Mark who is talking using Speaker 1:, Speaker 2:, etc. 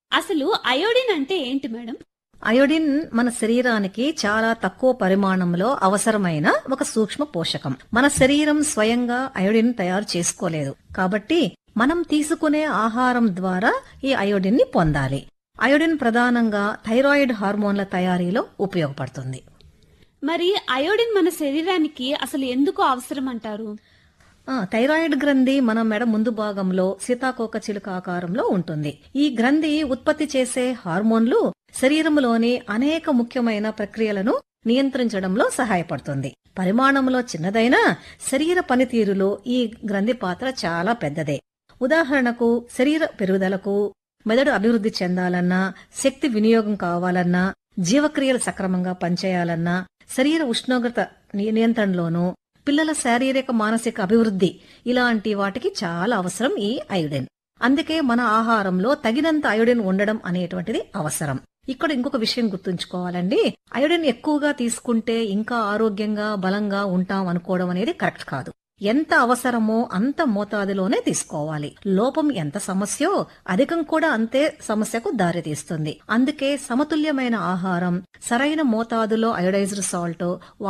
Speaker 1: అసలు అయోడిన్ అంటే ఏంటి మేడం
Speaker 2: అయోడిన్ మన శరీరానికి చాలా తక్కువ పరిమాణంలో అవసరమైన ఒక సూక్ష్మ పోషకం మన శరీరం స్వయంగా అయోడిన్ తయారు చేసుకోలేదు కాబట్టి మనం తీసుకునే ఆహారం ద్వారా ఈ అయోడిన్ ని పొందాలి అయోడిన్ ప్రధానంగా థైరాయిడ్ హార్మోన్ల తయారీలో ఉపయోగపడుతుంది
Speaker 1: మరి అయోడిన్ మన శరీరానికి అసలు ఎందుకు అవసరం అంటారు
Speaker 2: ఆ, థైరాయిడ్ గ్రంథి మన మెడ ముందు భాగంలో సీతాకోక చిలుక ఆకారంలో ఉంటుంది ఈ గ్రంథి ఉత్పత్తి చేసే హార్మోన్లు శరీరంలోని అనేక ముఖ్యమైన ప్రక్రియలను నియంత్రించడంలో సహాయపడుతుంది పరిమాణంలో చిన్నదైనా శరీర పనితీరులో ఈ గ్రంథి పాత్ర చాలా పెద్దదే ఉదాహరణకు శరీర పెరుగుదలకు మెదడు అభివృద్ధి చెందాలన్నా శక్తి వినియోగం కావాలన్నా జీవక్రియలు సక్రమంగా పనిచేయాలన్నా శరీర ఉష్ణోగ్రత ని- నియంత్రణలోనూ పిల్లల శారీరక మానసిక అభివృద్ధి ఇలాంటి వాటికి చాలా అవసరం ఈ అయోడిన్ అందుకే మన ఆహారంలో తగినంత అయోడిన్ ఉండడం అనేటువంటిది అవసరం ఇక్కడ ఇంకొక విషయం గుర్తుంచుకోవాలండి అయోడిన్ ఎక్కువగా తీసుకుంటే ఇంకా ఆరోగ్యంగా బలంగా ఉంటాం అనుకోవడం అనేది కరెక్ట్ కాదు ఎంత అవసరమో అంత మోతాదులోనే తీసుకోవాలి లోపం ఎంత సమస్యో అధికం కూడా అంతే సమస్యకు దారితీస్తుంది అందుకే సమతుల్యమైన ఆహారం సరైన మోతాదులో అయోడైజ్డ్ సాల్ట్